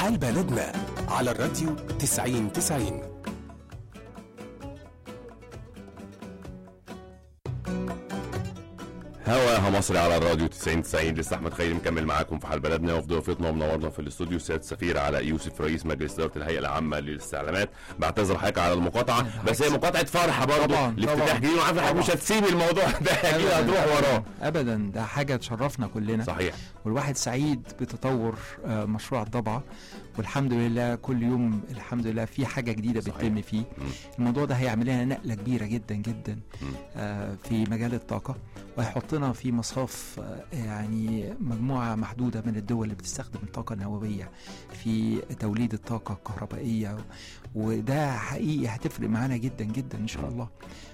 حال بلدنا على الراديو 90 90 هواها مصري على الراديو 90 90 لسه احمد خيري مكمل معاكم في حال بلدنا وفي ضيوفتنا ومنورنا في الاستوديو سياده السفير علاء يوسف رئيس مجلس اداره الهيئه العامه للاستعلامات بعتذر حضرتك على المقاطعه بس هي مقاطعه فرحه برضه طبعاً، الافتتاح طبعاً. جديد وعارف حضرتك مش طبعاً. هتسيب الموضوع ده اكيد أبداً، هتروح وراه ابدا ده حاجه تشرفنا كلنا صحيح والواحد سعيد بتطور آه، مشروع الضبعه والحمد لله كل يوم الحمد لله في حاجه جديده صحيح. بتتم فيه مم. الموضوع ده هيعمل لنا نقله كبيره جدا جدا مم. آه، في مجال الطاقه وهيحطنا في مصاف آه، يعني مجموعه محدوده من الدول اللي بتستخدم الطاقه النوويه في توليد الطاقه الكهربائيه وده حقيقي هتفرق معانا جدا جدا ان شاء الله